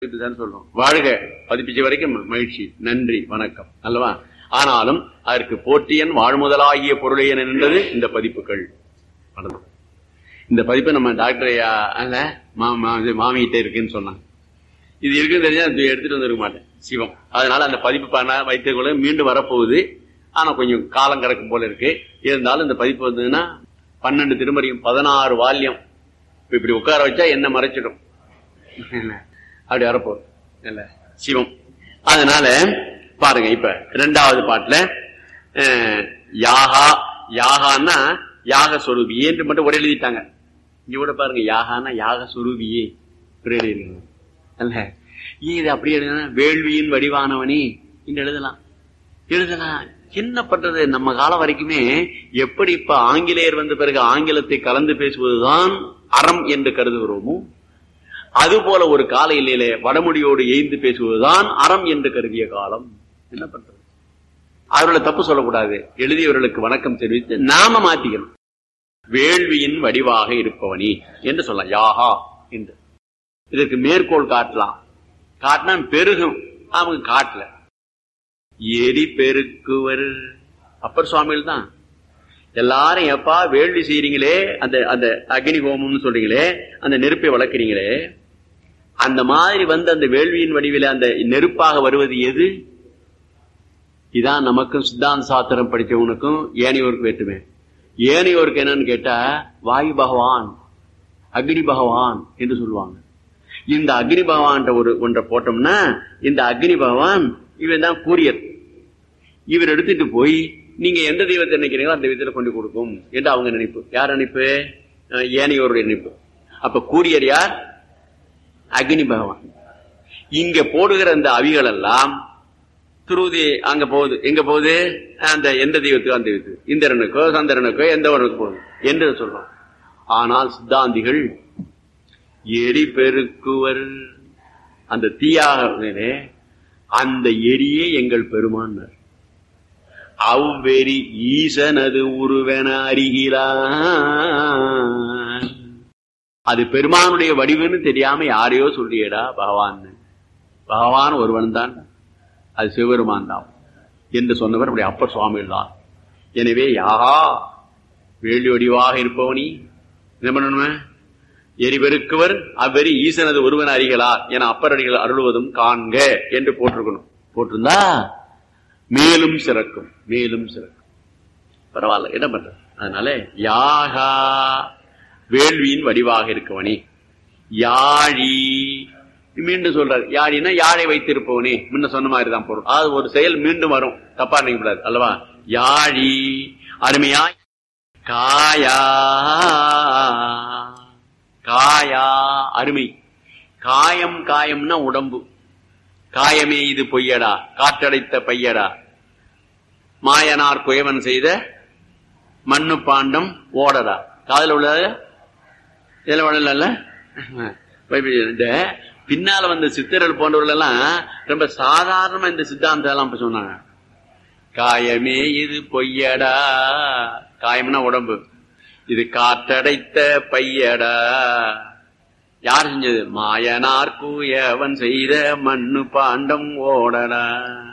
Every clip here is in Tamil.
இதுதான் சொல்றோம் வாழ்க பதிப்பிச்ச வரைக்கும் மகிழ்ச்சி நன்றி வணக்கம் அல்லவா ஆனாலும் அதற்கு போற்றியன் வாழ்முதலாகிய பொருளையன் என்றது இந்த பதிப்புகள் அவ்வளவுதான். இந்த பதிப்பு நம்ம டாக்டர் ஐயா, அல்ல, மா- மா- இது மாமிகிட்ட இருக்குன்னு சொன்னாங்க இது இருக்குன்னு தெரிஞ்சா அது எடுத்துட்டு வந்திருக்க மாட்டேன் சிவம் அதனால அந்த பதிப்பு பண்ண வைத்துக்கொள்ள மீண்டும் வரப்போகுது ஆனா கொஞ்சம் காலம் கிடக்கும் போல இருக்கு இருந்தாலும் இந்த பதிப்பு வந்ததுன்னா பன்னெண்டு திருமறையும் பதினாறு வால்யம் இப்ப இப்படி உட்கார வச்சா என்ன மறைச்சிடும் என்ன? அப்படி வரப்போகுது இல்ல சிவம் அதனால பாருங்க இப்ப ரெண்டாவது பாட்டுல அஹ், யாகா யாகான்னா யாக சொரூபியே என்று மட்டும் ஒரே எழுதிட்டாங்க இங்க கூட பாருங்க யாகான்னா யாக சொரூபியே இப்படி எழுதிருக்காங்க அல்ல ஏன் இது அப்படியே எழுதுனா வேள்வியின் வடிவானவனே என்று எழுதலாம் எழுதலாம் என்ன பண்றது நம்ம காலம் வரைக்குமே எப்படி இப்ப ஆங்கிலேயர் வந்த பிறகு ஆங்கிலத்தை கலந்து பேசுவதுதான் அறம் என்று கருதுகிறோமோ அதுபோல ஒரு கால இல்லையிலே வடமொழியோடு எய்ந்து பேசுவதுதான் அறம் என்று கருதிய காலம் என்ன பண்றது அவர்களை தப்பு சொல்லக்கூடாது எழுதியவர்களுக்கு வணக்கம் தெரிவித்து நாம மாத்திக்கணும் வேள்வியின் வடிவாக இருப்பவனி என்று சொல்லலாம் யாஹா என்று இதற்கு மேற்கோள் காட்டலாம் காட்டினா பெருகும் அவங்க காட்டல எரி பெருக்குவர் அப்பர் சுவாமிகள் தான் எல்லாரும் எப்பா வேள்வி செய்யறீங்களே அந்த அந்த அக்னி ஹோமம்னு சொல்றீங்களே அந்த நெருப்பை வளர்க்குறீங்களே அந்த மாதிரி வந்து அந்த வேள்வியின் வடிவில அந்த நெருப்பாக வருவது எது இதான் நமக்கும் சித்தாந்த சாத்திரம் படிச்சவனுக்கும் ஏனையோருக்கு வேற்றுமே ஏனையோருக்கு என்னன்னு கேட்டா வாயு பகவான் அக்னி பகவான் என்று சொல்லுவாங்க இந்த அக்னி பகவான் ஒரு ஒன்றை போட்டோம்னா இந்த அக்னி பகவான் இவன் தான் கூரியர் இவர் எடுத்துட்டு போய் நீங்க எந்த தெய்வத்தை நினைக்கிறீங்களோ அந்த தெய்வத்தில் கொண்டு கொடுக்கும் என்று அவங்க நினைப்பு யார் நினைப்பு அஹ் ஏனையோருடைய நினைப்பு அப்ப கூரியர் யார் அக்னி பகவான் இங்க போடுகிற அந்த அவிகள் எல்லாம் துருதி அங்க போகுது எங்க போகுது அந்த எந்த தெய்வத்துக்கோ அந்த தெய்வத்துக்கு இந்திரனுக்கோ சந்திரனுக்கோ எந்தவனுக்கு போகுது என்று சொல்றோம் ஆனால் சித்தாந்திகள் எரி பெருக்குவர் அந்த தீயாக அந்த எரியே எங்கள் பெருமானார் அவ்வெறி ஈசனது உருவென அறிகிறான் அது பெருமானுடைய வடிவுன்னு தெரியாம யாரையோ சொல்லியடா பகவான் பகவான் ஒருவன் தான் அது சிவபெருமான் தான் என்று சொன்னவர் அப்படி அப்பர் சுவாமிகள் தான் எனவே யாரா வேள்வி வடிவாக இருப்பவனி என்ன பண்ணணுமே எரிபெருக்குவர் அவ்வெறி ஈசனது ஒருவன் அறிகளார் என அப்பரடிகள் அருளுவதும் காண்க என்று போட்டிருக்கணும் போட்டிருந்தா மேலும் சிறக்கும் மேலும் சிறக்கும் பரவாயில்ல என்ன பண்ற அதனால யாகா வேள்வியின் வடிவாக இருக்கவனே யாழி மீண்டும் சொல்றாரு யாழினா யாழை வைத்திருப்பவனே முன்ன சொன்ன மாதிரி தான் பொருள் அது ஒரு செயல் மீண்டும் வரும் தப்பா நினைக்க கூடாது அல்லவா யாழி அருமையாய் காயா காயா அருமை காயம் காயம்னா உடம்பு காயமே இது பொய்யடா காற்றடைத்த பையடா மாயனார் குயவன் செய்த மண்ணு பாண்டம் ஓடடா காதல உள்ளது இதுல விடல இந்த பின்னால வந்த சித்தர்கள் போன்றவர்கள் எல்லாம் ரொம்ப சாதாரணமா இந்த சித்தாந்தம் எல்லாம் இப்ப சொன்னாங்க காயமே இது பொய்யடா காயம்னா உடம்பு இது காற்றடைத்த பையடா யார் செஞ்சது மாயனார் கூயவன் செய்த மண்ணு பாண்டம் ஓடடா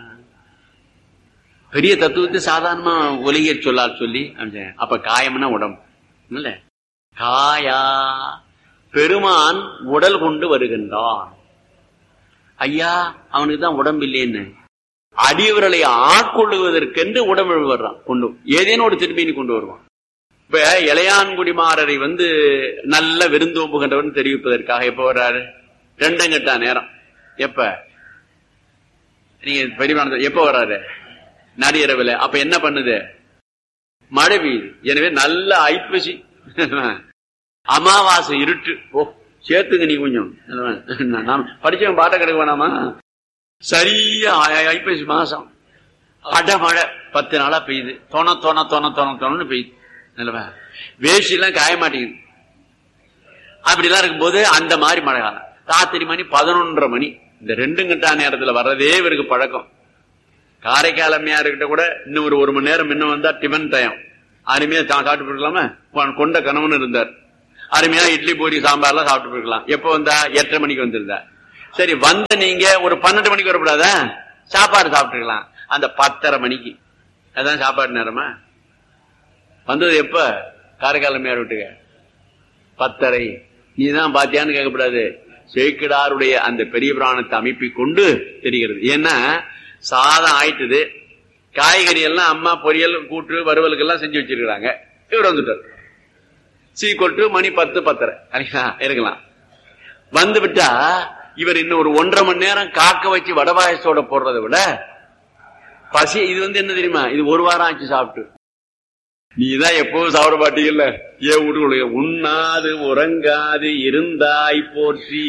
பெரிய தத்துவத்தை சாதாரணமா ஒலிகர் சொல்லால் சொல்லி அமைச்சேன். அப்ப காயம்னா உடம்பு இல்ல காயா பெருமான் உடல் கொண்டு வருகின்றான் ஐயா அவனுக்கு தான் உடம்பு இல்லைன்னு அடியவர்களை ஆட்கொள்ளுவதற்கென்று உடம்பு வர்றான் கொண்டு ஏதேனும் ஒரு திரும்பினி கொண்டு வருவான் இப்ப இளையான்குடிமாரரை வந்து நல்ல விருந்தோம்புகின்றவன் தெரிவிப்பதற்காக எப்ப வர்றாரு ரெண்டங்கட்டா நேரம் எப்ப நீங்க பெரியமான எப்ப வர்றாரு நடிகரவில் அப்ப என்ன பண்ணுது மழை பெய்யுது எனவே நல்ல ஐப்பசி அமாவாசை இருட்டு ஓ சேர்த்துங்க நீ கொஞ்சம் நான் படிச்சவன் பாட்ட கிடக்க வேணாமா சரியா ஐ- ஐப்பசி மாசம் அடமழை பத்து நாளா பெய்யுது தொண தொண தொண தொண தொணன்னு பெய்யுது நல்லவா வேஷ்டி எல்லாம் காய மாட்டேங்குது அப்படிலாம் இருக்கும்போது அந்த மாதிரி மழை காலம் ராத்திரி மணி பதினொன்றரை மணி இந்த ரெண்டு கட்டா நேரத்துல வர்றதே இவருக்கு பழக்கம் காரைக்கால் அம்மையா இருக்கிட்ட கூட இன்னும் ஒரு ஒரு மணி நேரம் இன்னும் வந்தா டிஃபன் டயம் அருமையா சா- சாப்பிட்டு போயிருக்கலாமா கொ- கொண்ட கணவன் இருந்தார் அருமையா இட்லி பூரி சாம்பார்லாம் சாப்பிட்டு போயிருக்கலாம் எப்ப வந்தா எட்டரை மணிக்கு வந்திருந்தா சரி வந்த நீங்க ஒரு பன்னெண்டு மணிக்கு வரக்கூடாதா சாப்பாடு சாப்பிட்டுக்கலாம் அந்த பத்தரை மணிக்கு அதான் சாப்பாடு நேரமா வந்தது எப்ப காரைக்காலம் மேல விட்டுக்க பத்தரை நீ தான் பாத்தியான்னு கேட்கக்கூடாது சேக்கிடாருடைய அந்த பெரிய பிராணத்தை அமைப்பை கொண்டு தெரிகிறது ஏன்னா சாதம் ஆயிட்டுது காய்கறி எல்லாம் அம்மா பொரியல் கூட்டு வறுவலுக்கு எல்லாம் செஞ்சு வச்சிருக்காங்க இவர் வந்துட்டார் சீ கொட்டு மணி பத்து பத்தரை சரிங்களா? இருக்கலாம் வந்து விட்டா இவர் இன்னும் ஒரு ஒன்றரை மணி நேரம் காக்க வச்சு வடபாயசோட போடுறதை விட பசி இது வந்து என்ன தெரியுமா இது ஒரு வாரம் ஆச்சு சாப்பிட்டு நீதான் எப்பவும் சாப்பிட மாட்டீங்கல்ல ஏன் வீட்டுக்குள்ள உண்ணாது உறங்காது இருந்தாய் போற்றி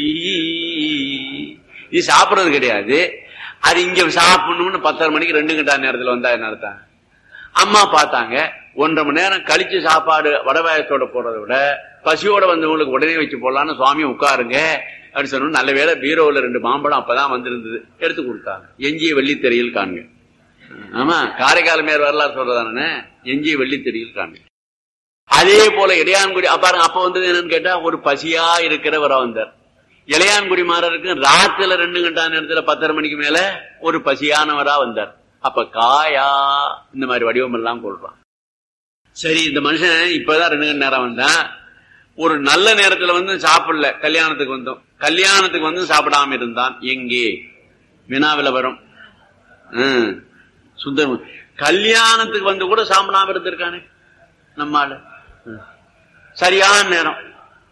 நீ சாப்பிடுறது கிடையாது அது இங்க சாப்பிடணும்னு பத்தரை மணிக்கு ரெண்டு கண்டா நேரத்துல வந்தா என்ன அர்த்தம் அம்மா பார்த்தாங்க ஒன்றரை மணி நேரம் கழிச்சு சாப்பாடு வடவாயத்தோட போடுறதை விட பசியோட வந்தவங்களுக்கு உடனே வச்சு போடலான்னு சுவாமி உட்காருங்க அப்படின்னு சொன்னோம் நல்ல வேளை பீரோவில் ரெண்டு மாம்பழம் அப்பதான் வந்திருந்தது எடுத்து கொடுத்தாங்க எஞ்சிய வெள்ளித்தெறியில் காண்க ஆமா காரைக்கால் மேல் வரலாறு சொல்றதானே எஞ்சிய வெள்ளித்தெறியில் காண்க அதே போல இடையான்குடி பாருங்க அப்ப வந்தது என்னன்னு கேட்டா ஒரு பசியா இருக்கிறவரா வந்தார் இளையான்குடி மாறருக்கு ராத்துல ரெண்டு கண்டா நேரத்துல பத்தரை மணிக்கு மேல ஒரு பசியானவரா வந்தார் அப்ப காயா இந்த மாதிரி வடிவம் எல்லாம் கொள்றான் சரி இந்த மனுஷன் இப்பதான் ரெண்டு மணி நேரம் வந்தான் ஒரு நல்ல நேரத்துல வந்து சாப்பிடல கல்யாணத்துக்கு வந்தோம் கல்யாணத்துக்கு வந்து சாப்பிடாம இருந்தான் எங்கே வினாவில வரும் ஹம், சுந்தரம் கல்யாணத்துக்கு வந்து கூட சாப்பிடாம இருந்திருக்கானே நம்மால ஹம். சரியான நேரம்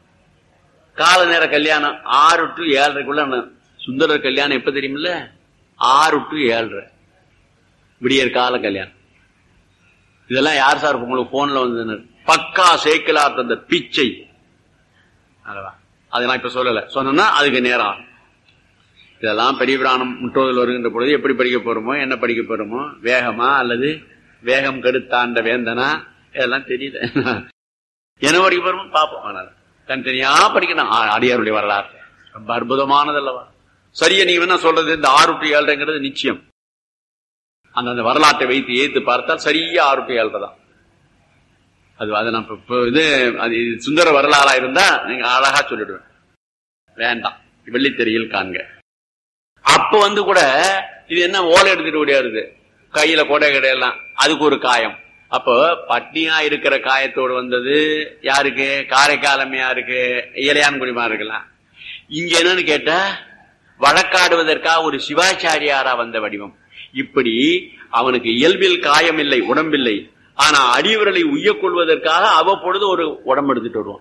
கால நேர கல்யாணம் ஆறு டு ஏழரைக்குள்ள ந- சுந்தரர் கல்யாணம் எப்ப தெரியுமில்ல ஆறு டு ஏழரை விடியற் கால கல்யாணம் இதெல்லாம் யார் சார் உங்களுக்கு போன்ல வந்து பக்கா சேக்கலார் தந்த பிச்சை அல்லவா அதை நான் இப்ப சொல்லல சொன்னா அதுக்கு நேரம் ஆகும். இதெல்லாம் பெரிய பிராணம் முற்றோதல் வருகின்ற பொழுது எப்படி படிக்க போறோமோ என்ன படிக்க போறோமோ வேகமா அல்லது வேகம் கெடுத்தாண்ட வேந்தனா இதெல்லாம் தெரியல என்ன படிக்க போறோமோ பார்ப்போம் ஆனால் தனித்தனியா படிக்கணும் ஆ, அடியாருடைய வரலாறு ரொம்ப அற்புதமானதல்லவா சரியா நீ வேணா சொல்றது இந்த ஆறு டு ஏழ்றைங்கிறது நிச்சயம் அந்த அந்த வரலாற்றை வைத்து ஏத்து பார்த்தால் சரியா ஆறு டு ஏழ்றை தான் அது அதை நான் இப்ப- இப்ப இது அது இது சுந்தர வரலாறா இருந்தா நீங்க அழகா சொல்லிடுவேன் வேண்டாம் வெள்ளித்தெறியில் காண்க அப்ப வந்து கூட இது என்ன ஓலை எடுத்துட்டு ஓடியாருது கையில கொடை கிடையெல்லாம் அதுக்கு ஒரு காயம் அப்போ பட்னியா இருக்கிற காயத்தோடு வந்தது யாருக்கு காரைக்காலமையாருக்கு இளையான்குடிமா இருக்கலாம் இங்க என்னன்னு கேட்டா வழக்காடுவதற்காக ஒரு சிவாச்சாரியாரா வந்த வடிவம் இப்படி அவனுக்கு இயல்பில் காயம் இல்லை உடம்பில்லை ஆனா அடியவர்களை உய்யக் கொள்வதற்காக அவ்வப்பொழுது ஒரு உடம்பு எடுத்துட்டு வருவான்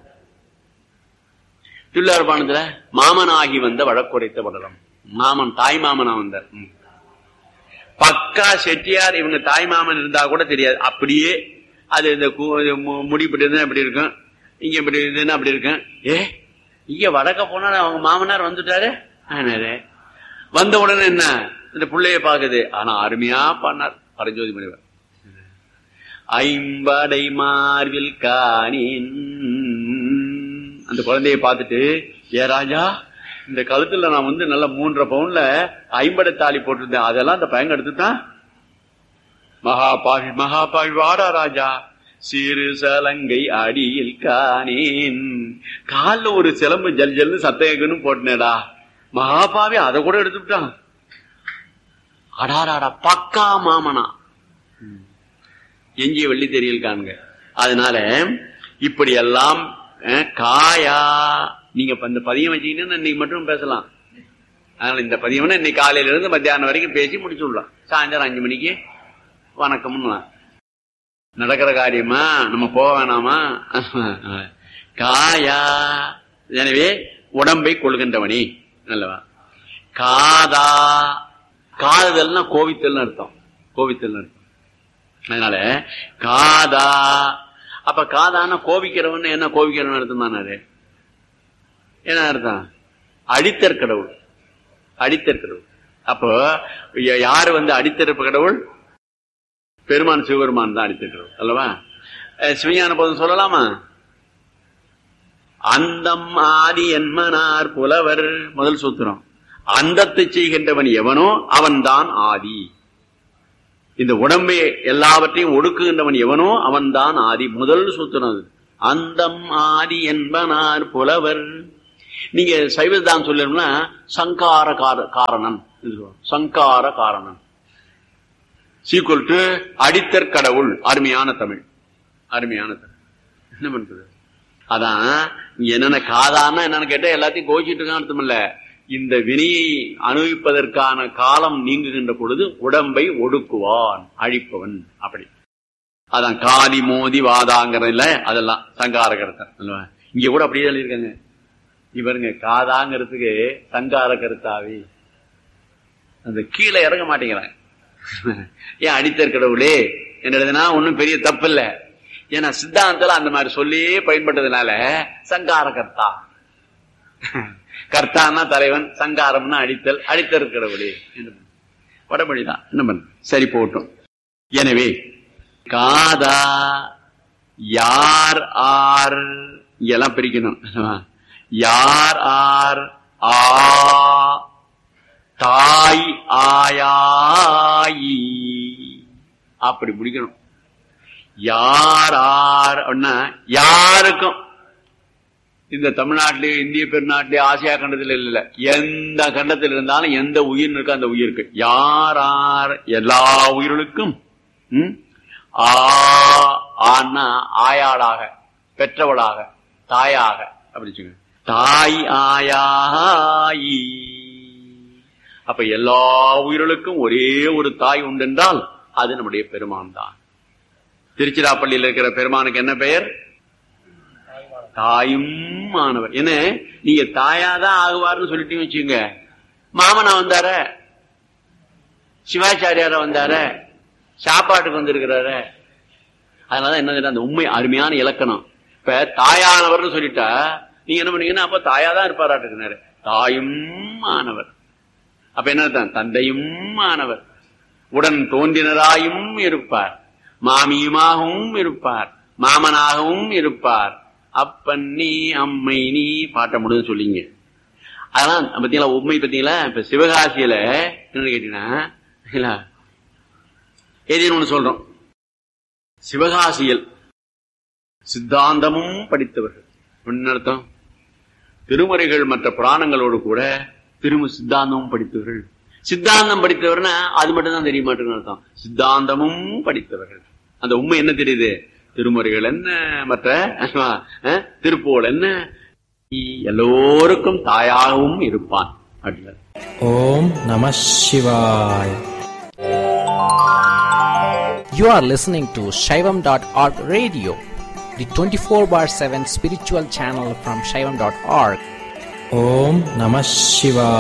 திருவிழாபானத்துல மாமன் ஆகி வந்த வழக்குரைத்த படலம் மாமன் தாய் மாமனா வந்தார் ம். பக்கா செட்டியார் இவங்க தாய் மாமன் இருந்தா கூட தெரியாது அப்படியே அது இந்த கு- இது மு- முடி இப்படி இருந்தா இப்படி இருக்கும் இங்க இப்படி இருந்ததுன்னா அப்படி இருக்கும் ஏ இங்க வடக்க போனா அவங்க மாமனார் வந்துட்டாரு ஆனாரு வந்த உடனே என்ன இந்த புள்ளைய பாக்குது ஆனா அருமையா பண்ணார் பரஞ்சோதி முனிவர் ஐம்படை மார்பில் காணின் அந்த குழந்தைய பார்த்துட்டு ஏ ராஜா இந்த கழுத்துல நான் வந்து நல்ல மூன்றரை பவுன்ல ஐம்படை தாலி போட்டிருந்தேன் அதெல்லாம் அந்த பையன் எடுத்துட்டான் மகாபாவி மகாபாவி வாடா ராஜா சிறு சலங்கை அடியில் காணேன் கால்ல ஒரு சிலம்பு ஜல் ஜல்னு சத்தேகன்னு போட்டனேடா மகாபாவி அதை கூட எடுத்துட்டான் அடாராடா பக்கா மாமனா எஞ்சிய வெள்ளி தெரியல் காண்க அதனால இப்படி எல்லாம் அஹ், காயா நீங்க இப்ப இந்த பதியம் வச்சீங்கன்னா இன்னைக்கு மட்டும் பேசலாம் அதனால இந்த பதியம்னா இன்னைக்கு காலையில இருந்து மத்தியானம் வரைக்கும் பேசி முடிச்சு விடலாம் சாயந்தரம் அஞ்சு மணிக்கு வணக்கம்னு நடக்கிற காரியமா நம்ம போக வேணாமா காயா எனவே உடம்பை கொள்கின்றவனே நல்லவா காதா காதல்னா கோவித்தல்னு அர்த்தம் கோவித்தல்னு அர்த்தம் அதனால காதா அப்ப காதான கோபிக்கிறவன் என்ன கோபிக்கிறவன் அர்த்தம் தானே என்ன அர்த்தம் அடித்தற் கடவுள் அடித்தற் கடவுள் அப்போ ய- யாரு வந்து அடித்தறப்பு கடவுள் பெருமான் சிவபெருமான் தான் அடித்தற் கடவுள் அல்லவா அஹ் சிவஞான போதும் சொல்லலாமா அந்தம் ஆதி என்மனார் புலவர் முதல் சூத்திரம் அந்தத்தை செய்கின்றவன் எவனோ அவன்தான் ஆதி இந்த உடம்பை எல்லாவற்றையும் ஒடுக்குகின்றவன் எவனோ அவன்தான் ஆதி முதல் சூத்திரம் அது. அந்தம் ஆதி என்பனார் புலவர் நீங்க சைவதான் சொல்லணும்னா சங்கார கார காரணன் இது சொல்லுவாங்க. சங்கார காரணன் சீக்குவல் டு அடித்தற் கடவுள் அருமையான தமிழ் அருமையான தமிழ் என்ன பண்றது அதான் இங்க என்னென்ன காதான்னா என்னன்னு கேட்டா எல்லாத்தையும் கோச்சிட்டு இருக்கான்னு அர்த்தம் இல்ல இந்த வினையை அனுபவிப்பதற்கான காலம் நீங்குகின்ற பொழுது உடம்பை ஒடுக்குவான் அழிப்பவன் அப்படி அதான் காதி மோதி வாதாங்கிறதுல அதெல்லாம் சங்கார கருத்தம் அல்லவா? இங்க கூட அப்படியே எழுதியிருக்காங்க இவருங்க காதாங்கிறதுக்கு சங்கார கருத்தாவி அந்த கீழே இறங்க மாட்டேங்கிறாங்க ஏன் அடித்தர் கடவுளே என்னதுன்னா ஒண்ணும் பெரிய தப்பு இல்ல ஏன்னா சித்தாந்தத்துல அந்த மாதிரி சொல்லி பயன்பட்டதுனால சங்கார கர்த்தா கர்த்தான்னா தலைவன் சங்காரம்னா அடித்தல் அடித்தர் கடவுளே என்ன பண்ண? வடமொழிதான் என்ன பண்ண சரி போட்டும் எனவே காதா யார் ஆர் இங்கெல்லாம் பிரிக்கணும் யார் ஆர் ஆ தாய் ஆயாயி அப்படி முடிக்கணும் யார் ஆர் அப்படின்னா யாருக்கும் இந்த தமிழ்நாட்டிலே இந்திய பெருநாட்டிலே ஆசியா கண்டத்தில் இல்ல எந்த கண்டத்தில் இருந்தாலும் எந்த உயிர் இருக்கோ அந்த உயிருக்கு யார் ஆர் எல்லா உயிர்களுக்கும் ம்? ஆ ஆன்னா ஆயாளாக பெற்றவளாக தாயாக அப்படி சொல்லுங்க தாய் ஆயாயி அப்ப எல்லா உயிர்களுக்கும் ஒரே ஒரு தாய் உண்டென்றால் அது நம்முடைய பெருமான் தான் திருச்சிராப்பள்ளியில் இருக்கிற பெருமானுக்கு என்ன பெயர் தாயும் மாணவர் என்ன நீங்க தாயாதான் ஆகுவார்னு சொல்லிட்டு வச்சுங்க மாமனா வந்தார சிவாச்சாரியார வந்தார சாப்பாட்டுக்கு வந்திருக்கிறாரு அதனால என்ன அந்த உண்மை அருமையான இலக்கணம் இப்ப தாயானவர்னு சொல்லிட்டா நீங்க என்ன பண்ணீங்கன்னா அப்ப தாயாதான் இருப்பாராட்டுக்குனாரு தாயும் மாணவர் அப்ப என்ன அர்த்தம்? தந்தையும் மாணவர் உடன் தோன்றினராயும் இருப்பார் மாமியுமாகவும் இருப்பார் மாமனாகவும் இருப்பார் அப்பன் நீ அம்மை நீ பாட்ட முடியும் சொல்லிங்க அதெல்லாம் பாத்தீங்களா உண்மை பாத்தீங்களா இப்ப சிவகாசியில என்னன்னு கேட்டீங்கன்னா ஏதேன்னு ஒண்ணு சொல்றோம் சிவகாசியில் சித்தாந்தமும் படித்தவர்கள் என்ன அர்த்தம் திருமுறைகள் மற்ற புராணங்களோடு கூட திரும்ப சித்தாந்தமும் படித்தவர்கள் சித்தாந்தம் படித்தவர்னா அது மட்டும் தான் தெரிய மாட்டேங்குது அர்த்தம் சித்தாந்தமும் படித்தவர்கள் அந்த உண்மை என்ன தெரியுது திருமுறைகள் என்ன மற்ற அஹ், திருப்புகழ் என்ன எல்லோருக்கும் தாயாகவும் இருப்பான் அப்படின்னாரு ஓம் நம சிவாய் You are listening to Shaivam.org radio, the 24 bar 7 spiritual channel from Shaivam.org. Om Namah Shivaya.